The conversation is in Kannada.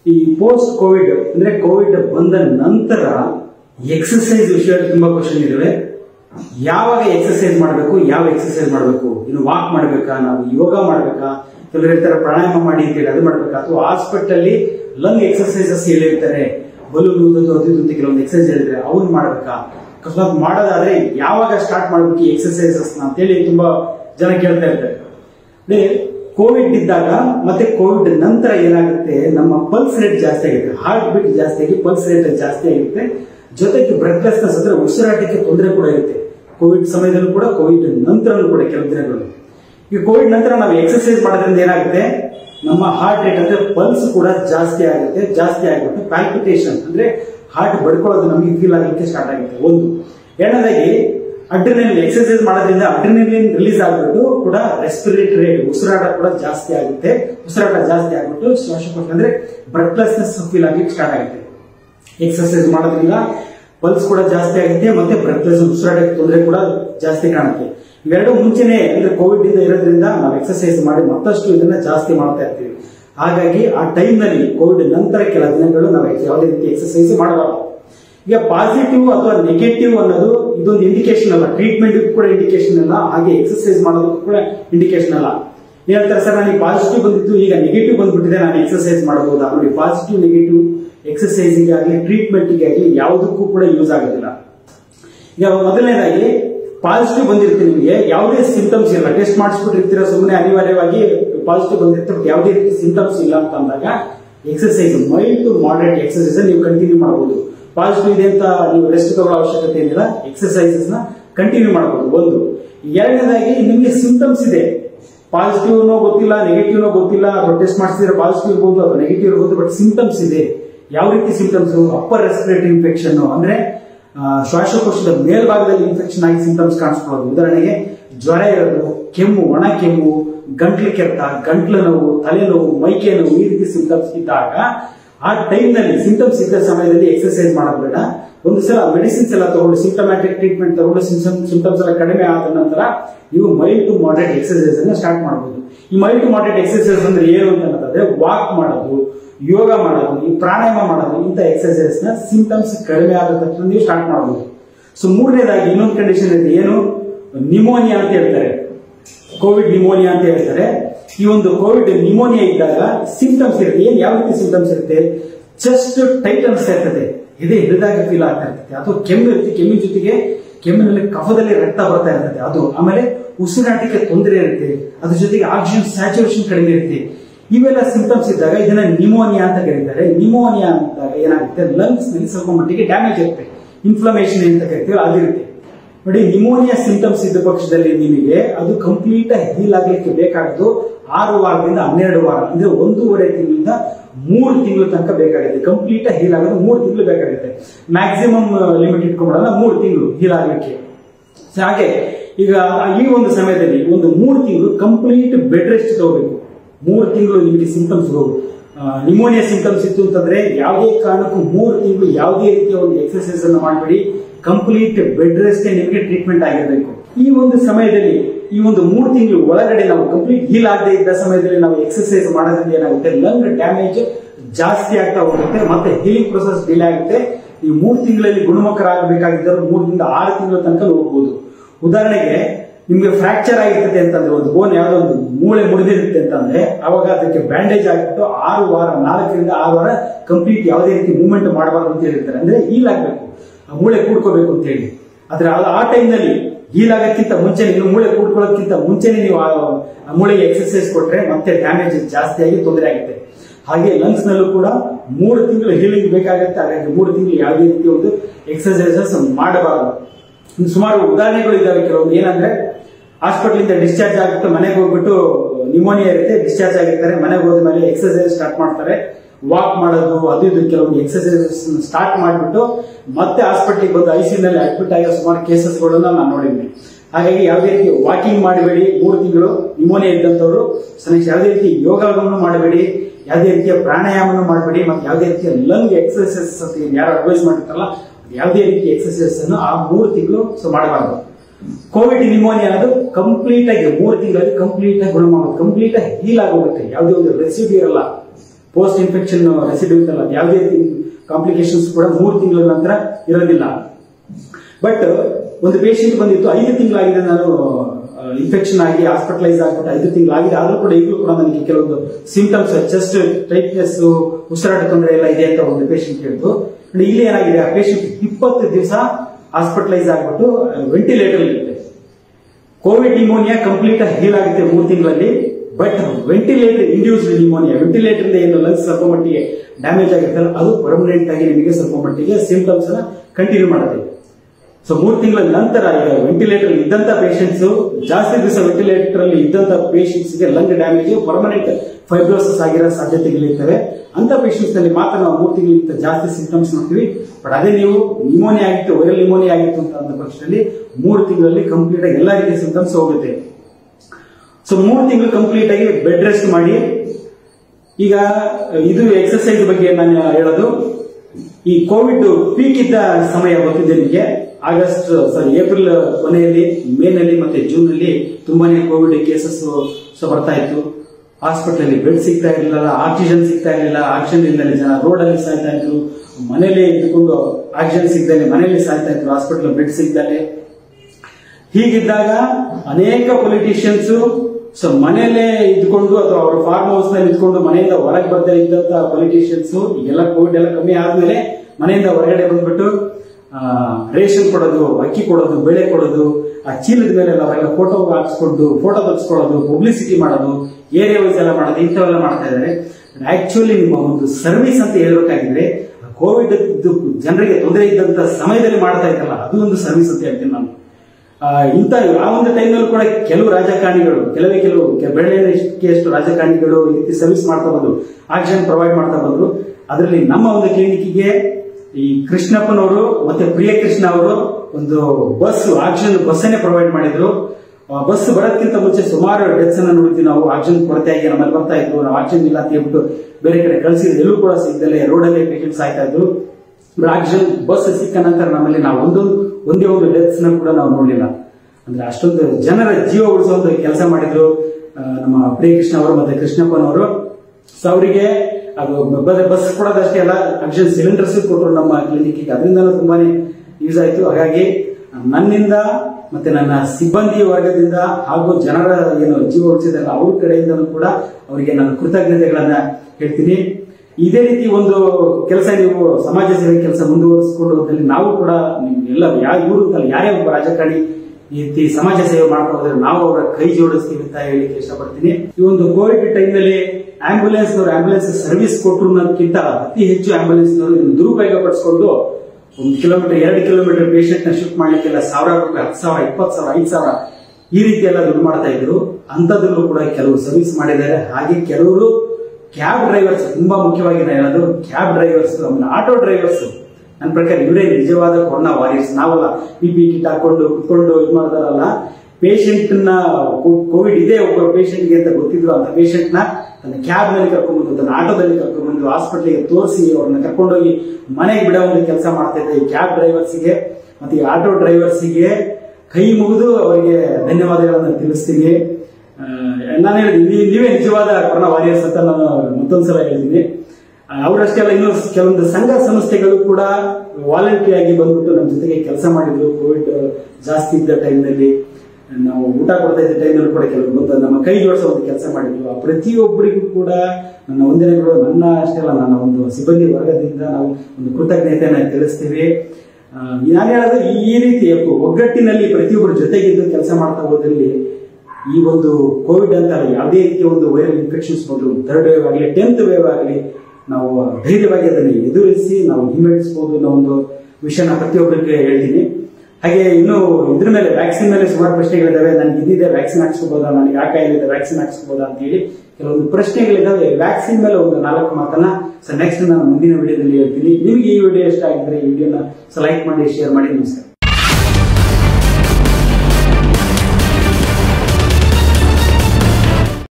ಈ ಪೋಸ್ಟ್ ಕೋವಿಡ್ ಅಂದ್ರೆ ಕೋವಿಡ್ ಬಂದ ನಂತರ ಎಕ್ಸಸೈಸ್ ವಿಷಯದಲ್ಲಿ ತುಂಬಾ ಕ್ವಶನ್ ಇದಾವೆ ಯಾವಾಗ ಎಕ್ಸಸೈಸ್ ಮಾಡಬೇಕು ಯಾವ ಎಕ್ಸಸೈಸ್ ಮಾಡಬೇಕು ಇನ್ನು ವಾಕ್ ಮಾಡಬೇಕಾ ನಾವು ಯೋಗ ಮಾಡಬೇಕಾ ಕೆಲವರು ಹೇಳ್ತಾರೆ ಪ್ರಾಣಾಯಾಮ ಮಾಡಿ ಅಂತೇಳಿ ಅದು ಮಾಡ್ಬೇಕಾ ಅಥವಾ ಹಾಸ್ಪಿಟಲ್ ಲಂಗ್ ಎಕ್ಸಸೈಸಸ್ ಹೇಳಿರ್ತಾರೆ ಬಲೂನ್ ಊದೋದು ಅದು ಇದು ಅಂತ ಕೆಲವೊಂದು ಎಕ್ಸಸೈಸ್ ಹೇಳಿದ್ರೆ ಅವ್ನು ಮಾಡ್ಬೇಕಾ ಅಕಸ್ಮಾತ್ ಮಾಡೋದಾದ್ರೆ ಯಾವಾಗ ಸ್ಟಾರ್ಟ್ ಮಾಡ್ಬೇಕು ಈ ಎಕ್ಸಸೈಸಸ್ ಅಂತೇಳಿ ತುಂಬಾ ಜನ ಕೇಳ್ತಾ ಇರ್ತಾರೆ ಅಂದ್ರೆ ಕೋವಿಡ್ ಇದ್ದಾಗ ಮತ್ತೆ ಕೋವಿಡ್ ನಂತರ ಏನಾಗುತ್ತೆ ನಮ್ಮ ಪಲ್ಸ್ ರೇಟ್ ಜಾಸ್ತಿ ಆಗುತ್ತೆ ಹಾರ್ಟ್ ಬೀಟ್ ಜಾಸ್ತಿ ಆಗಿ ಪಲ್ಸ್ ರೇಟ್ ಜಾಸ್ತಿ ಆಗುತ್ತೆ ಜೊತೆಗೆ ಬ್ರೆತ್ಲೆಸ್ನೆಸ್ ಅಂದ್ರೆ ಉಸಿರಾಟಕ್ಕೆ ತೊಂದರೆ ಕೂಡ ಇರುತ್ತೆ ಕೋವಿಡ್ ಸಮಯದಲ್ಲೂ ಕೂಡ ಕೋವಿಡ್ ನಂತರನೂ ಕೂಡ ಕೆಲವು ದಿನಗಳು ಈ ಕೋವಿಡ್ ನಂತರ ನಾವು ಎಕ್ಸರ್ಸೈಸ್ ಮಾಡೋದ್ರಿಂದ ಏನಾಗುತ್ತೆ ನಮ್ಮ ಹಾರ್ಟ್ ರೇಟ್ ಅಂದ್ರೆ ಪಲ್ಸ್ ಕೂಡ ಜಾಸ್ತಿ ಆಗುತ್ತೆ ಜಾಸ್ತಿ ಆಗಿಬಿಟ್ಟು ಪ್ಯಾಲ್ಪಿಟೇಷನ್ ಅಂದ್ರೆ ಹಾರ್ಟ್ ಬಡ್ಕೊಳ್ಳೋದು ನಮಗೆ ಫೀಲ್ ಆಗಲಿಕ್ಕೆ ಸ್ಟಾರ್ಟ್ ಆಗುತ್ತೆ ಒಂದು ಎರಡನೇದಾಗಿ ಅಡ್ರಿನಲಿನ್ ಎಕ್ಸರ್ಸೈಸ್ ಮಾಡೋದ್ರಿಂದ ಅಡ್ರಿನಲಿನ್ ರಿಲೀಸ್ ಆಗ್ಬಿಟ್ಟು ಕೂಡ ರೆಸ್ಪಿರೇಟರಿ ರೇಟ್ ಉಸಿರಾಟ ಕೂಡ ಜಾಸ್ತಿ ಆಗುತ್ತೆ ಉಸಿರಾಟ ಜಾಸ್ತಿ ಆಗ್ಬಿಟ್ಟು ಶ್ವಾಸಕೋಶ ಅಂದ್ರೆ ಬ್ರೆತ್ಲೆಸ್ನೆಸ್ ಫೀಲ್ ಆಗ್ಲಿಕ್ಕೆ ಸ್ಟಾರ್ಟ್ ಆಗುತ್ತೆ ಎಕ್ಸರ್ಸೈಸ್ ಮಾಡೋದ್ರಿಂದ ಪಲ್ಸ್ ಕೂಡ ಜಾಸ್ತಿ ಆಗುತ್ತೆ ಮತ್ತೆ ಬ್ರೆತ್ಲೆಸ್ ಉಸಿರಾಟಕ್ಕೆ ತೊಂದರೆ ಕೂಡ ಜಾಸ್ತಿ ಕಾಣುತ್ತೆ ಇವೆರಡು ಮುಂಚೆನೆ ಅಂದ್ರೆ ಕೋವಿಡ್ ಇಂದ ಇರೋದ್ರಿಂದ ನಾವು ಎಕ್ಸರ್ಸೈಸ್ ಮಾಡಿ ಮತ್ತಷ್ಟು ಇದನ್ನ ಜಾಸ್ತಿ ಮಾಡ್ತಾ ಇರ್ತೀವಿ ಹಾಗಾಗಿ ಆ ಟೈಮ್ ನಲ್ಲಿ ಕೋವಿಡ್ ನಂತರ ಕೆಲ ದಿನಗಳು ನಾವು ಯಾವುದೇ ರೀತಿ ಎಕ್ಸರ್ಸೈಸ್ ಮಾಡಬಾರ್ದು ಈಗ ಪಾಸಿಟಿವ್ ಅಥವಾ ನೆಗೆಟಿವ್ ಅನ್ನೋದು ಇದೊಂದು ಇಂಡಿಕೇಶನ್ ಅಲ್ಲ ಟ್ರೀಟ್ಮೆಂಟ್ ಕೂಡ ಇಂಡಿಕೇಶನ್ ಅಲ್ಲ ಹಾಗೆ ಎಕ್ಸರ್ಸೈಸ್ ಮಾಡೋದಕ್ಕೂ ಕೂಡ ಇಂಡಿಕೇಶನ್ ಅಲ್ಲ ಏನ್ ಹೇಳ್ತಾರೆ ಸರ್ ನನಗೆ ಪಾಸಿಟಿವ್ ಬಂದಿತ್ತು ಈಗ ನೆಗೆಟಿವ್ ಬಂದ್ಬಿಟ್ಟಿದೆ ನಾನು ಎಕ್ಸರ್ಸೈಸ್ ಮಾಡಬಹುದಾ ನೋಡಿ ಪಾಸಿಟಿವ್ ನೆಗೆಟಿವ್ ಎಕ್ಸರ್ಸೈಸ್ಗೆ ಆಗಲಿ ಟ್ರೀಟ್ಮೆಂಟ್ಗೆ ಆಗಲಿ ಯಾವುದಕ್ಕೂ ಕೂಡ ಯೂಸ್ ಆಗೋದಿಲ್ಲ ಈಗ ಮೊದಲನೇದಾಗಿ ಪಾಸಿಟಿವ್ ಬಂದಿರುತ್ತೆ ನಿಮಗೆ ಯಾವುದೇ ಸಿಂಟಮ್ಸ್ ಇಲ್ಲ ಟೆಸ್ಟ್ ಮಾಡಿಸ್ಬಿಟ್ಟಿರ್ತೀರ ಸುಮ್ಮನೆ ಅನಿವಾರ್ಯವಾಗಿ ಪಾಸಿಟಿವ್ ಬಂದಿರುತ್ತೆ ಬಟ್ ಯಾವುದೇ ರೀತಿ ಸಿಂಟಮ್ಸ್ ಇಲ್ಲ ಅಂತ ಅಂದಾಗ exercise mild to moderate exercise ನೀವು ಕಂಟಿನ್ಯೂ ಮಾಡಬಹುದು ಪಾಸಿಟಿವ್ ಇದೆ ಅಂತ ನೀವು ರೆಸ್ಟ್ ತಗೊಳ್ಳೋ ಅವಶ್ಯಕತೆ ಏನಿಲ್ಲ ಎಕ್ಸರ್ಸೈಸಸ್ ನ ಕಂಟಿನ್ಯೂ ಮಾಡಬಹುದು ಒಂದು ಎರಡನೇದಾಗಿ ನಿಮಗೆ ಸಿಂಟಮ್ಸ್ ಇದೆ ಪಾಸಿಟಿವ್ ಗೊತ್ತಿಲ್ಲ ನೆಗೆಟಿವ್ ಗೊತ್ತಿಲ್ಲ ಅಥವಾ ಟೆಸ್ಟ್ ಮಾಡಿಸಿದ್ರೆ ಪಾಸಿಟಿವ್ ಇರ್ಬೋದು ಅಥವಾ ನೆಗೆಟಿವ್ ಇರ್ಬೋದು ಬಟ್ ಸಿಂಟಮ್ಸ್ ಇದೆ ಯಾವ ರೀತಿ ಸಿಂಟಮ್ಸ್ ಅಪ್ಪರ್ ರೆಸ್ಪಿರೇಟರಿ ಇನ್ಫೆಕ್ಷನ್ ಅಂದ್ರೆ ಆ, ಶ್ವಾಸಕೋಶದ ಮೇಲ್ಭಾಗದಲ್ಲಿ ಇನ್ಫೆಕ್ಷನ್ ಆಗಿ ಸಿಂಟಮ್ಸ್ ಕಾಣಿಸ್ಕೊಳ್ಳೋದು ಉದಾಹರಣೆಗೆ ಜ್ವರ ಇರೋದು ಕೆಮ್ಮು ಒಣ ಕೆಮ್ಮು ಗಂಟ್ಲು ಕೆರೆತ ಗಂಟ್ಲು ನೋವು ತಲೆನೋವು ಮೈಕೆ ನೋವು ಈ ರೀತಿ ಸಿಂಟಮ್ಸ್ ಇದ್ದಾಗ ಆ ಟೈಮ್ ನಲ್ಲಿ ಸಿಂಟಮ್ಸ್ ಇದ್ದ ಸಮಯದಲ್ಲಿ ಎಕ್ಸರ್ಸೈಸ್ ಮಾಡೋದು ಬೇಡ ಒಂದು ಸಲ ಮೆಡಿಸಿನ್ಸ್ ಎಲ್ಲ ತಗೊಂಡು ಸಿಂಟಮ್ಯಾಟಿಕ್ ಟ್ರೀಟ್ಮೆಂಟ್ ತಗೊಂಡು ಸಿಂಟಮ್ಸ್ ಎಲ್ಲ ಕಡಿಮೆ ಆದ ನಂತರ ನೀವು ಮೈಲ್ಡ್ ಟು ಮಾಡರೇಟ್ ಎಕ್ಸರ್ಸೈಸ್ ಅನ್ನ ಸ್ಟಾರ್ಟ್ ಮಾಡಬಹುದು ಈ ಮೈಲ್ಡ್ ಟು ಮಾಡರೇಟ್ ಎಕ್ಸರ್ಸೈಸ್ ಅಂದ್ರೆ ಏನು ಅಂತ ಅನ್ನೋದಾದ್ರೆ ವಾಕ್ ಮಾಡೋದು ಯೋಗ ಮಾಡೋದು ಈ ಪ್ರಾಣಾಯಾಮ ಮಾಡೋದು ಇಂಥ ಎಕ್ಸರ್ಸೈಸ್ ನ ಸಿಂಟಮ್ಸ್ ಕಡಿಮೆ ಆದ ತಕ್ಷಣ ನೀವು ಸ್ಟಾರ್ಟ್ ಮಾಡಬಹುದು ಸೊ ಮೂರನೇದಾಗಿ ಇನ್ನೊಂದು ಕಂಡೀಷನ್ ಇದೆ ಏನು ನಿಮೋನಿಯಾ ಅಂತ ಹೇಳ್ತಾರೆ ಕೋವಿಡ್ ನಿಮೋನಿಯಾ ಅಂತ ಹೇಳ್ತಾರೆ ಈ ಒಂದು ಕೋವಿಡ್ ನಿಮೋನಿಯಾ ಇದ್ದಾಗ ಸಿಂಟಮ್ಸ್ ಇರುತ್ತೆ ಏನ್ ಯಾವ ರೀತಿ ಸಿಂಟಮ್ಸ್ ಇರುತ್ತೆ ಚೆಸ್ಟ್ ಟೈಟ್ ಅನಿಸ್ತಾ ಇರ್ತದೆ ಇದೇ ಹಿಡಿದಾಗ ಫೀಲ್ ಆಗ್ತಾ ಇರ್ತದೆ ಅಥವಾ ಕೆಮ್ಮು ಇರುತ್ತೆ ಕೆಮ್ಮಿನ ಜೊತೆಗೆ ಕೆಮ್ಮಿನಲ್ಲಿ ಕಫದಲ್ಲಿ ರಕ್ತ ಬರ್ತಾ ಇರ್ತದೆ ಅದು ಆಮೇಲೆ ಉಸಿರಾಟಕ್ಕೆ ತೊಂದರೆ ಇರುತ್ತೆ ಅದ್ರ ಜೊತೆಗೆ ಆಕ್ಸಿಜನ್ ಸ್ಯಾಚುರೇಷನ್ ಕಡಿಮೆ ಇರುತ್ತೆ ಇವೆಲ್ಲ ಸಿಂಟಮ್ಸ್ ಇದ್ದಾಗ ಇದನ್ನ ನಿಮೋನಿಯಾ ಅಂತ ಕರೀತಾರೆ ನಿಮೋನಿಯಾ ಅಂದಾಗ ಏನಾಗುತ್ತೆ ಲಂಗ್ಸ್ ನಲ್ಲಿ ಸ್ವಲ್ಪ ಮಟ್ಟಿಗೆ ಡ್ಯಾಮೇಜ್ ಇರುತ್ತೆ ಇನ್ಫ್ಲಮೇಷನ್ ಅಂತ ಕರಿತೀವಿ ಅದಿರುತ್ತೆ ನೋಡಿ ನಿಮೋನಿಯಾ ಸಿಂಟಮ್ಸ್ ಇದ್ದ ಪಕ್ಷದಲ್ಲಿ ನಿಮಗೆ ಅದು ಕಂಪ್ಲೀಟ್ ಹೀಲ್ ಆಗ್ಲಿಕ್ಕೆ ಬೇಕಾಗೋದು ಆರು ವಾರದಿಂದ ಹನ್ನೆರಡು ವಾರ ಅಂದ್ರೆ ಒಂದೂವರೆ ತಿಂಗಳಿಂದ ಮೂರು ತಿಂಗಳು ತನಕ ಬೇಕಾಗುತ್ತೆ ಕಂಪ್ಲೀಟ್ ಹೀಲ್ ಆಗೋದು ಮೂರು ತಿಂಗಳು ಬೇಕಾಗುತ್ತೆ ಮ್ಯಾಕ್ಸಿಮಮ್ ಲಿಮಿಟ್ ಇಟ್ಕೊಂಡ್ಬಿಡೋಣ ಮೂರು ತಿಂಗಳು ಹೀಲ್ ಆಗ್ಲಿಕ್ಕೆ So ಹಾಗೆ ಈಗ ಈ ಒಂದು ಸಮಯದಲ್ಲಿ ಒಂದು ಮೂರು ತಿಂಗಳು ಕಂಪ್ಲೀಟ್ ಬೆಡ್ ರೆಸ್ಟ್ ತಗೋಬೇಕು ಮೂರು ತಿಂಗಳು ನಿಮಗೆ ಸಿಂಟಮ್ಸ್ ನಿಮೋನಿಯಾ ಸಿಂಟಮ್ಸ್ ಇತ್ತು ಅಂತಂದ್ರೆ ಯಾವುದೇ ಕಾರಣಕ್ಕೂ ಮೂರು ತಿಂಗಳು ಯಾವುದೇ ರೀತಿಯ ಒಂದು ಎಕ್ಸರ್ಸೈಸ್ ಅನ್ನು ಮಾಡಬೇಡಿ ಕಂಪ್ಲೀಟ್ ಬೆಡ್ ರೆಸ್ಟ್ ನಿಮಗೆ ಟ್ರೀಟ್ಮೆಂಟ್ ಆಗಿರಬೇಕು ಈ ಒಂದು ಸಮಯದಲ್ಲಿ ಈ ಒಂದು ಮೂರು ತಿಂಗಳು ಒಳಗಡೆ ನಾವು ಕಂಪ್ಲೀಟ್ ಹೀಲ್ ಆಗದೆ ಇದ್ದ ಸಮಯದಲ್ಲಿ ನಾವು ಎಕ್ಸರ್ಸೈಸ್ ಮಾಡೋದ್ರಿಂದ ಏನಾಗುತ್ತೆ ಲಂಗ್ ಡ್ಯಾಮೇಜ್ ಜಾಸ್ತಿ ಆಗ್ತಾ ಹೋಗುತ್ತೆ ಮತ್ತೆ ಹೀಲಿಂಗ್ ಪ್ರೊಸೆಸ್ ಡಿಲೇ ಆಗುತ್ತೆ ಈ ಮೂರು ತಿಂಗಳಲ್ಲಿ ಗುಣಮುಖರಾಗಬೇಕಾಗಿದ್ದರೂ ಮೂರರಿಂದ ಆರು ತಿಂಗಳ ತನಕ ಹೋಗ್ಬೋದು ಉದಾಹರಣೆಗೆ ನಿಮ್ಗೆ ಫ್ರಾಕ್ಚರ್ ಆಗಿರ್ತದೆ ಅಂತಂದ್ರೆ ಒಂದು ಬೋನ್ ಯಾವ್ದೋ ಒಂದು ಮೂಳೆ ಮುರಿದಿರುತ್ತೆ ಅಂತಂದ್ರೆ ಅವಾಗ ಅದಕ್ಕೆ ಬ್ಯಾಂಡೇಜ್ ಆಗಿಬಿಟ್ಟು ಆರು ವಾರ ನಾಲ್ಕರಿಂದ ಆರು ವಾರ ಕಂಪ್ಲೀಟ್ ಯಾವುದೇ ರೀತಿ ಮೂವ್ಮೆಂಟ್ ಮಾಡಬಾರ್ದು ಅಂತ ಹೇಳಿರ್ತಾರೆ ಅಂದ್ರೆ ಹೀಲ್ ಆಗ್ಬೇಕು ಆ ಮೂಳೆ ಕೂಡ್ಕೋಬೇಕು ಅಂತ ಹೇಳಿ ಆದ್ರೆ ಆ- ಆ ಟೈಮ್ನಲ್ಲಿ ಹೀಲ್ ಆಗಕ್ಕಿಂತ ಮುಂಚೆ ನೀವು ಮೂಳೆ ಕೂಡ್ಕೊಳ್ಳೋಕ್ಕಿಂತ ಮುಂಚೆನೆ ನೀವು ಆ ಆ ಮೂಳೆಗೆ ಎಕ್ಸರ್ಸೈಸ್ ಕೊಟ್ರೆ ಮತ್ತೆ ಡ್ಯಾಮೇಜ್ ಜಾಸ್ತಿ ಆಗಿ ತೊಂದರೆ ಆಗುತ್ತೆ ಹಾಗೆ ಲಂಗ್ಸ್ ನಲ್ಲೂ ಕೂಡ ಮೂರು ತಿಂಗಳು ಹೀಲಿಂಗ್ ಬೇಕಾಗುತ್ತೆ ಹಾಗಾಗಿ ಮೂರು ತಿಂಗಳು ಯಾವುದೇ ರೀತಿ ಒಂದು ಎಕ್ಸರ್ಸೈಸಸ್ ಮಾಡಬಾರದು ಇನ್ನು ಸುಮಾರು ಉದಾಹರಣೆಗಳು ಇದಾವೆ ಕೆಲವೊಂದು ಏನಂದ್ರೆ ಹಾಸ್ಪಿಟಲ್ ಇಂದ ಡಿಸ್ಚಾರ್ಜ್ ಆಗುತ್ತೆ ಮನೆಗೆ ಹೋಗ್ಬಿಟ್ಟು ನಿಮೋನಿಯಾ ಇರುತ್ತೆ ಡಿಸ್ಚಾರ್ಜ್ ಆಗಿರ್ತಾರೆ ಮನೆಗೆ ಹೋದ್ಮೇಲೆ ಎಕ್ಸರ್ಸೈಸ್ ಸ್ಟಾರ್ಟ್ ಮಾಡ್ತಾರೆ ವಾಕ್ ಮಾಡೋದು ಅದು ಇದು ಕೆಲವೊಂದು ಎಕ್ಸರ್ಸೈಸ್ ಸ್ಟಾರ್ಟ್ ಮಾಡಿಬಿಟ್ಟು ಮತ್ತೆ ಹಾಸ್ಪಿಟಲ್ ಬಂದು ಐಸಿ ನಲ್ಲಿ ಅಡ್ಮಿಟ್ ಆಗಿರೋ ಸುಮಾರು ಕೇಸಸ್ಗಳನ್ನ ನಾನು ನೋಡಿದ್ದೀನಿ ಹಾಗಾಗಿ ಯಾವುದೇ ರೀತಿ ವಾಕಿಂಗ್ ಮಾಡಬೇಡಿ ಮೂರು ತಿಂಗಳು ನಿಮೋನಿಯಾ ಇದ್ದಂಥವ್ರು ನೆಕ್ಸ್ಟ್ ಯಾವುದೇ ರೀತಿ ಯೋಗವನ್ನು ಮಾಡಬೇಡಿ ಯಾವುದೇ ರೀತಿಯ ಪ್ರಾಣಾಯಾಮವನ್ನು ಮಾಡಬೇಡಿ ಮತ್ತೆ ಯಾವುದೇ ರೀತಿಯ ಲಂಗ್ ಎಕ್ಸರ್ಸೈಸ್ ಅಂತ ಏನ್ ಯಾರು ಅಡ್ವೈಸ್ ಮಾಡಿರ್ತಾರಲ್ಲ ಯಾವುದೇ ರೀತಿಯ ಎಕ್ಸರ್ಸೈಸ್ ಅನ್ನು ಆ ಮೂರು ತಿಂಗಳು ಸೊ ಮಾಡಬಾರದು ಕೋವಿಡ್ ನಿಮೋನಿಯಾ ಅದು ಕಂಪ್ಲೀಟ್ ಆಗಿ ಮೂರು ತಿಂಗಳಲ್ಲಿ ಕಂಪ್ಲೀಟ್ ಆಗಿ ಗುಣಮಾಗುತ್ತೆ ಕಂಪ್ಲೀಟ್ ಆಗಿ ಹೀಲ್ ಆಗೋಗುತ್ತೆ ಯಾವುದೇ ಒಂದು ರೆಸಿಡ್ಯೂ ಇರಲ್ಲ ಪೋಸ್ಟ್ ಇನ್ಫೆಕ್ಷನ್ ರೆಸಿಡ್ಯೂ ಇರ್ತಲ್ಲ ಅದು ಯಾವುದೇ ಕಾಂಪ್ಲಿಕೇಶನ್ಸ್ ಕೂಡ ಮೂರು ತಿಂಗಳ ನಂತರ ಇರೋದಿಲ್ಲ ಬಟ್ ಒಂದು ಪೇಷಂಟ್ ಬಂದಿತ್ತು ಐದು ತಿಂಗಳಾಗಿದೆ ನಾನು ಇನ್ಫೆಕ್ಷನ್ ಆಗಿ ಹಾಸ್ಪಿಟಲೈಸ್ ಆಗ್ಬಿಟ್ಟು ಐದು ತಿಂಗಳಾಗಿದೆ ಆದ್ರೂ ಕೂಡ ಈಗಲೂ ಕೂಡ ನನಗೆ ಕೆಲವೊಂದು ಸಿಂಟಮ್ಸ್ ಚೆಸ್ಟ್ ಟೈಟ್ನೆಸ್ ಉಸಿರಾಟ ತೊಂದರೆ ಎಲ್ಲ ಇದೆ ಅಂತ ಒಂದು ಪೇಷಂಟ್ ಹೇಳಿದ್ರು And ಇಲ್ಲಿ ಏನಾಗಿದೆ ಆ ಪೇಷಂಟ್ ಇಪ್ಪತ್ತು ದಿವಸ ಹಾಸ್ಪಿಟಲೈಸ್ ಆಗ್ಬಿಟ್ಟು ವೆಂಟಿಲೇಟರ್ ಇರುತ್ತೆ ಕೋವಿಡ್ ನ್ಯೂಮೋನಿಯಾ ಕಂಪ್ಲೀಟ್ ಹೀಲ್ ಆಗುತ್ತೆ ಮೂರು ತಿಂಗಳಲ್ಲಿ but ventilator induced pneumonia ventilator ಏನು ಲಂಗ್ಸ್ ಸ್ವಲ್ಪ ಮಟ್ಟಿಗೆ ಡ್ಯಾಮೇಜ್ ಆಗಿರ್ತಲ್ಲ ಅದು ಪರ್ಮನೆಂಟ್ ಆಗಿ ನಿಮಗೆ ಸ್ವಲ್ಪ ಮಟ್ಟಿಗೆ ಸಿಂಪ್ಟಮ್ಸ್ ಕಂಟಿನ್ಯೂ ಮಾಡುತ್ತೆ ಸೊ ಮೂರು ತಿಂಗಳ ನಂತರ ಈಗ ವೆಂಟಿಲೇಟರ್ ಇದ್ದಂತ ಪೇಷಂಟ್ಸ್ ಜಾಸ್ತಿ ದಿವಸ ವೆಂಟಿಲೇಟರ್ ಅಲ್ಲಿ ಇದ್ದಂತ ಪೇಷಂಟ್ಸ್ ಗೆ ಲಂಗ್ ಡ್ಯಾಮೇಜ್ ಪರ್ಮನೆಂಟ್ ಫೈಬ್ರೋಸಿಸ್ ಆಗಿರೋ ಸಾಧ್ಯತೆಗಳಿರ್ತವೆ ಅಂತ ಪೇಷಂಟ್ಸ್ ನಲ್ಲಿ ಮಾತ್ರ ನಾವು ಮೂರು ತಿಂಗಳಿಗಿಂತ ಜಾಸ್ತಿ ಸಿಂಪ್ಟಮ್ಸ್ ನೋಡ್ತೀವಿ ಬಟ್ ಅದೇ ನೀವು ನ್ಯೂಮೋನಿಯಾ ಆಗಿತ್ತು ವೈರಲ್ ನ್ಯೂಮೋನಿಯಾ ಆಗಿತ್ತು ಅಂತ ಅಂದ ಪಕ್ಷದಲ್ಲಿ ಮೂರು ತಿಂಗಳಲ್ಲಿ ಕಂಪ್ಲೀಟ್ ಆಗಿ ಎಲ್ಲಾ ರೀತಿಯ ಸಿಂಪ್ಟಮ್ಸ್ ಹೋಗುತ್ತೆ ಸೊ ಮೂರು ತಿಂಗಳು ಕಂಪ್ಲೀಟ್ ಆಗಿ ಬೆಡ್ ರೆಸ್ಟ್ ಮಾಡಿ ಈಗ ಇದು ಎಕ್ಸರ್ಸೈಸ್ ಬಗ್ಗೆ ನಾನು ಹೇಳೋದು ಈ ಕೋವಿಡ್ ಪೀಕ್ ಇದ್ದ ಸಮಯ ಗೊತ್ತಿದೆ ನಿಮಗೆ ಆಗಸ್ಟ್ ಸಾರಿ ಏಪ್ರಿಲ್ ಕೊನೆಯಲ್ಲಿ ಮೇನಲ್ಲಿ ಮತ್ತೆ ಜೂನ್ ನಲ್ಲಿ ತುಂಬಾನೇ ಕೋವಿಡ್ ಕೇಸಸ್ ಬರ್ತಾ ಇತ್ತು ಹಾಸ್ಪಿಟಲ್ ಅಲ್ಲಿ ಬೆಡ್ ಸಿಗ್ತಾ ಇರಲಿಲ್ಲ ಆಕ್ಸಿಜನ್ ಸಿಗ್ತಾ ಇರಲಿಲ್ಲ ಆಕ್ಸಿಜನ್ ಇಲ್ಲದೆ ಜನ ರೋಡ್ ಅಲ್ಲಿ ಸಾಯ್ತಾ ಇದ್ರು ಮನೇಲಿ ಇದ್ಕೊಂಡು ಆಕ್ಸಿಜನ್ ಸಿಗ್ದಾನೆ ಮನೇಲಿ ಸಾಯ್ತಾ ಇದ್ರು ಹಾಸ್ಪಿಟಲ್ ಬೆಡ್ ಸಿಗ್ದಾನೆ ಹೀಗಿದ್ದಾಗ ಅನೇಕ ಪೊಲಿಟಿಷಿಯನ್ಸ್ ಸೊ ಮನೆಯಲ್ಲೇ ಇದ್ಕೊಂಡು ಅಥವಾ ಅವರ ಫಾರ್ಮ್ ಹೌಸ್ ನಲ್ಲಿ ಇದ್ಕೊಂಡು ಮನೆಯಿಂದ ಹೊರಗೆ ಬರ್ತಾ ಇದ್ದಂತ ಪೊಲಿಟಿಷಿಯನ್ಸ್ ಈಗೆಲ್ಲ ಕೋವಿಡ್ ಎಲ್ಲ ಕಮ್ಮಿ ಆದ್ಮೇಲೆ ಮನೆಯಿಂದ ಹೊರಗಡೆ ಬಂದ್ಬಿಟ್ಟು ಆ, ರೇಷನ್ ಕೊಡೋದು ಅಕ್ಕಿ ಕೊಡೋದು ಬೆಳೆ ಕೊಡೋದು ಆ ಚೀಲದ ಮೇಲೆ ಅವರೆಲ್ಲ ಫೋಟೋ ಹಾಕ್ಸ್ಕೊಂಡು ಫೋಟೋ ತೆಗೆಸ್ಕೊಳ್ಳೋದು ಪಬ್ಲಿಸಿಟಿ ಮಾಡೋದು ಏರಿಯಾ ವೈಸ್ ಎಲ್ಲ ಮಾಡೋದು ಇಂಥವೆಲ್ಲ ಮಾಡ್ತಾ ಇದ್ದಾರೆ ಆಕ್ಚುಲಿ ನಿಮ್ಮ ಒಂದು ಸರ್ವಿಸ್ ಅಂತ ಹೇಳ್ಬೇಕಾಗಿದ್ರೆ ಕೋವಿಡ್ ಜನರಿಗೆ ತೊಂದರೆ ಇದ್ದಂತ ಸಮಯದಲ್ಲಿ ಮಾಡ್ತಾ ಇದ್ದಲ್ಲ ಅದು ಒಂದು ಸರ್ವಿಸ್ ಅಂತ ಹೇಳ್ತೀನಿ ನಾನು ಆ, ಇಂಥ ಆ ಒಂದು ಟೈಮ್ನಲ್ಲಿ ಕೂಡ ಕೆಲವು ರಾಜಕಾರಣಿಗಳು ಕೆಲವೇ ಕೆಲವು ಕೆ- ಬೆರಳಿನಷ್ಟಕ್ಕೆ ಎಷ್ಟು ರಾಜಕಾರಣಿಗಳು ಈ ರೀತಿ ಸರ್ವಿಸ್ ಮಾಡ್ತಾ ಬಂದ್ರು ಆಕ್ಸಿಜನ್ ಪ್ರೊವೈಡ್ ಮಾಡ್ತಾ ಬಂದ್ರು ಅದರಲ್ಲಿ ನಮ್ಮ ಒಂದು ಕ್ಲಿನಿಕ್ಗೆ ಈ ಕೃಷ್ಣಪ್ಪನವರು ಮತ್ತೆ ಪ್ರಿಯಕೃಷ್ಣ ಅವರು ಒಂದು ಬಸ್ ಆಕ್ಸಿಜನ್ ಬಸ್ಸನ್ನೇ ಪ್ರೊವೈಡ್ ಮಾಡಿದ್ರು ಆ ಬಸ್ ಬರೋದಕ್ಕಿಂತ ಮುಂಚೆ ಸುಮಾರು ಡೆತ್ಸ್ ಅನ್ನ ನೋಡಿದ್ವಿ ನಾವು ಆಕ್ಸಿಜನ್ ಕೊರತೆ ಆಗಿ ನಮ್ಮಲ್ಲಿ ಬರ್ತಾ ಇದ್ರು ನಾವು ಆಕ್ಸಿಜನ್ ಇಲ್ಲ ಅಂತ ಹೇಳ್ಬಿಟ್ಟು ಬೇರೆ ಕಡೆ ಕಳಿಸಿದ್ರು ಎಲ್ಲೂ ಕೂಡ ಸಿಗ್ದಲೆ ರೋಡಲ್ಲಿ ಪೇಷಂಟ್ಸ್ ಆಯ್ತಾ ಇದ್ರು ಆಕ್ಸಿಜನ್ ಬಸ್ ಸಿಕ್ಕ ನಂತರ ನಮ್ಮಲ್ಲಿ ನಾವು ಒಂದೊಂದು ಒಂದೇ ಒಂದು ಡೆತ್ಸ್ ನ ಕೂಡ ನಾವು ನೋಡಲಿಲ್ಲ ಅಂದ್ರೆ ಅಷ್ಟೊಂದು ಜನರ ಜೀವ ಉಳಿಸೋ ಒಂದು ಕೆಲಸ ಮಾಡಿದ್ರು ಆ, ನಮ್ಮ ಪ್ರಿಯಕೃಷ್ಣ ಅವರು ಮತ್ತೆ ಕೃಷ್ಣಪ್ಪನವರು ಸೊ ಅವರಿಗೆ ಅದು ಬ- ಬಸ್ ಕೊಡೋದಷ್ಟೇ ಅಲ್ಲ ಆಕ್ಸಿಜನ್ ಸಿಲಿಂಡರ್ಸ್ ಕೊಟ್ಟರು ನಮ್ಮ ಕ್ಲಿನಿಕ್ ಅದರಿಂದ ತುಂಬಾನೇ ಯೂಸ್ ಆಯ್ತು ಹಾಗಾಗಿ ನನ್ನಿಂದ ಮತ್ತೆ ನನ್ನ ಸಿಬ್ಬಂದಿ ವರ್ಗದಿಂದ ಹಾಗೂ ಜನರ ಏನು ಜೀವ ಉಳಿಸಿದಲ್ಲ ಅವ್ರ ಕಡೆಯಿಂದಲೂ ಕೂಡ ಅವರಿಗೆ ನಾನು ಕೃತಜ್ಞತೆಗಳನ್ನ ಹೇಳ್ತೀನಿ ಇದೇ ರೀತಿ ಒಂದು ಕೆಲಸ ನೀವು ಸಮಾಜ ಸೇವೆ ಕೆಲಸ ಮುಂದುವರಿಸಿಕೊಂಡು ಹೋದಲ್ಲಿ ನಾವು ಕೂಡ ನೀವು ಎಲ್ಲ ಯಾವ ಇವರು ಅಂತಲ್ಲ ಯಾರೇ ಒಬ್ಬ ರಾಜಕಾರಣಿ ಈ ರೀತಿ ಸಮಾಜ ಸೇವೆ ಮಾಡ್ತಾ ಹೋದ್ರೆ ನಾವು ಅವರ ಕೈ ಜೋಡಿಸ್ತೀವಿ ಅಂತ ಹೇಳಿಕ್ಕೆ ಇಷ್ಟಪಡ್ತೀನಿ ಈ ಒಂದು ಕೋವಿಡ್ ಟೈಮ್ ನಲ್ಲಿ ಆಂಬ್ಯುಲೆನ್ಸ್ ಆಂಬ್ಯುಲೆನ್ಸ್ ಸರ್ವಿಸ್ ಕೊಟ್ಟರು ಅನ್ನೋದಕ್ಕಿಂತ ಅತಿ ಹೆಚ್ಚು ಆಂಬ್ಯುಲೆನ್ಸ್ ಇದನ್ನು ದುರುಪಯೋಗ ಪಡಿಸ್ಕೊಂಡು ಒಂದು ಕಿಲೋಮೀಟರ್ ಎರಡು ಕಿಲೋಮೀಟರ್ ಪೇಷಂಟ್ ನ ಶಿಫ್ಟ್ ಮಾಡ್ಲಿಕ್ಕೆಲ್ಲ ಸಾವಿರಾರು ರೂಪಾಯಿ ಹತ್ತು ಸಾವಿರ ಇಪ್ಪತ್ತು ಸಾವಿರ ಐದು ಸಾವಿರ ಈ ರೀತಿ ಎಲ್ಲ ದುಡ್ಡು ಮಾಡ್ತಾ ಇದ್ರು ಅಂತದಲ್ಲೂ ಕೂಡ ಕೆಲವರು ಸರ್ವಿಸ್ ಮಾಡಿದ್ದಾರೆ ಹಾಗೆ ಕೆಲವರು ಕ್ಯಾಬ್ ಡ್ರೈವರ್ಸ್ ತುಂಬಾ ಮುಖ್ಯವಾಗಿ ನಾನು ಹೇಳೋದು ಕ್ಯಾಬ್ ಡ್ರೈವರ್ಸ್ ಆಮೇಲೆ ಆಟೋ ಡ್ರೈವರ್ಸ್ ನನ್ನ ಪ್ರಕಾರ ಇವರೇ ನಿಜವಾದ ಕೊರೋನಾ ವಾರಿಯರ್ಸ್ ನಾವಲ್ಲ ಪಿ ಪಿ ಕಿಟ್ ಹಾಕೊಂಡು ಕುತ್ಕೊಂಡು ಇದು ಮಾಡ್ತಾರಲ್ಲ ಪೇಷಂಟ್ ನ ಕೋವಿಡ್ ಇದೆ ಒಬ್ಬ patient ಗೆ ಅಂತ ಗೊತ್ತಿದ್ರು ಅಂತ ಪೇಷಂಟ್ ನ ತನ್ನ ಕ್ಯಾಬ್ ನಲ್ಲಿ ಕರ್ಕೊಂಡ್ಬಂದು ತನ್ನ ಆಟೋದಲ್ಲಿ ಕರ್ಕೊಂಡ್ಬಂದು ಹಾಸ್ಪಿಟಲ್ಗೆ ತೋರಿಸಿ ಅವ್ರನ್ನ ಕರ್ಕೊಂಡೋಗಿ ಮನೆಗೆ ಬಿಡೋ ಒಂದು ಕೆಲಸ ಮಾಡ್ತಾ ಇದ್ದೆ ಈ ಕ್ಯಾಬ್ ಡ್ರೈವರ್ಸ್ಗೆ ಮತ್ತೆ ಈ ಆಟೋ ಡ್ರೈವರ್ಸ್ಗೆ ಕೈ ಮುಗಿದು ಅವರಿಗೆ ಧನ್ಯವಾದಗಳನ್ನ ತಿಳಿಸ್ತೀನಿ ಆ, ನಾನು ಹೇಳಿದ್ದೀನಿ ನೀ- ನೀವೇ ನಿಜವಾದ ಕೊರೋನಾ ವಾರಿಯರ್ಸ್ ಅಂತ ನಾನು ಮತ್ತೊಂದ್ಸಲ ಹೇಳಿದ್ದೀನಿ ಆ, ಅವರಷ್ಟೇ ಅಲ್ಲ ಇನ್ನು ಕೆಲವೊಂದು ಸಂಘ ಸಂಸ್ಥೆಗಳು ಕೂಡ ವಾಲಂಟ್ರಿ ಆಗಿ ಬಂದ್ಬಿಟ್ಟು ನಮ್ಮ ಜೊತೆಗೆ ಕೆಲಸ ಮಾಡಿದ್ರು ಕೋವಿಡ್ ಜಾಸ್ತಿ ಇದ್ದ ಟೈಮ್ನಲ್ಲಿ ನಾವು ಊಟ ಕೊಡ್ತಾ ಇದ್ದ ಟೈಮಲ್ಲಿ ಕೂಡ ಕೆಲವರು ಬಂದು ನಮ್ಮ ಕೈ ಜೋಡಿಸೋ ಒಂದು ಕೆಲಸ ಮಾಡಿದ್ರು ಆ ಪ್ರತಿಯೊಬ್ಬರಿಗೂ ಕೂಡ ನನ್ನ ವಂದನೆಗಳು ನನ್ನ ಅಷ್ಟೇ ಅಲ್ಲ ನನ್ನ ಒಂದು ಸಿಬ್ಬಂದಿ ವರ್ಗದಿಂದ ನಾವು ಒಂದು ಕೃತಜ್ಞತೆಯನ್ನ ತಿಳಿಸ್ತೀವಿ ಆ, ನಾನು ಹೇಳೋದು ಈ- ಈ ರೀತಿ ಒಗ್ಗಟ್ಟಿನಲ್ಲಿ ಪ್ರತಿಯೊಬ್ಬರ ಜೊತೆಗಿದ್ದು ಕೆಲಸ ಮಾಡ್ತಾ ಹೋದಲ್ಲಿ ಈ ಒಂದು ಕೋವಿಡ್ ಅಂತ ಅಲ್ಲ, ಯಾವುದೇ ರೀತಿಯ ಒಂದು ವೈರಲ್ ಇನ್ಫೆಕ್ಷನ್ಸ್ ಬಂದ್ರು ಥರ್ಡ್ ವೇವ್ ಆಗಲಿ ಟೆಂತ್ ವೇವ್ ಆಗಲಿ ನಾವು ಧೈರ್ಯವಾಗಿ ಅದನ್ನು ಎದುರಿಸಿ ನಾವು ಹಿಮ್ಮೆಟ್ಟಿಸಬಹುದು ಅನ್ನೋ ಒಂದು ವಿಷಯನ ಪ್ರತಿಯೊಬ್ಬರಿಗೆ ಹೇಳ್ತೀನಿ ಹಾಗೆ ಇನ್ನು ಇದ್ರ ಮೇಲೆ ವ್ಯಾಕ್ಸಿನ್ ಮೇಲೆ ಸುಮಾರು ಪ್ರಶ್ನೆಗಳಿದಾವೆ ನನಗೆ ಇದಿದೆ ವ್ಯಾಕ್ಸಿನ್ ಹಾಕ್ಸ್ಕೋಬೋದಾ ನನಗೆ ಆ ಕಾಯಿಲೆ ಇದೆ ವ್ಯಾಕ್ಸಿನ್ ಹಾಕ್ಸ್ಕೋಬೋದಾ ಅಂತ ಹೇಳಿ ಕೆಲವೊಂದು ಪ್ರಶ್ನೆಗಳಿದಾವೆ ವ್ಯಾಕ್ಸಿನ್ ಮೇಲೆ ಒಂದು ನಾಲ್ಕು ಮಾತನ್ನ ಸೊ ನೆಕ್ಸ್ಟ್ ನಾನು ಮುಂದಿನ ವಿಡಿಯೋದಲ್ಲಿ ಹೇಳ್ತೀನಿ ನಿಮಗೆ ಈ ವಿಡಿಯೋ ಇಷ್ಟ ಆಗಿದ್ರೆ ಈ ವಿಡಿಯೋನ ಲೈಕ್ ಮಾಡಿ ಶೇರ್ ಮಾಡಿ ನಮಸ್ಕಾರ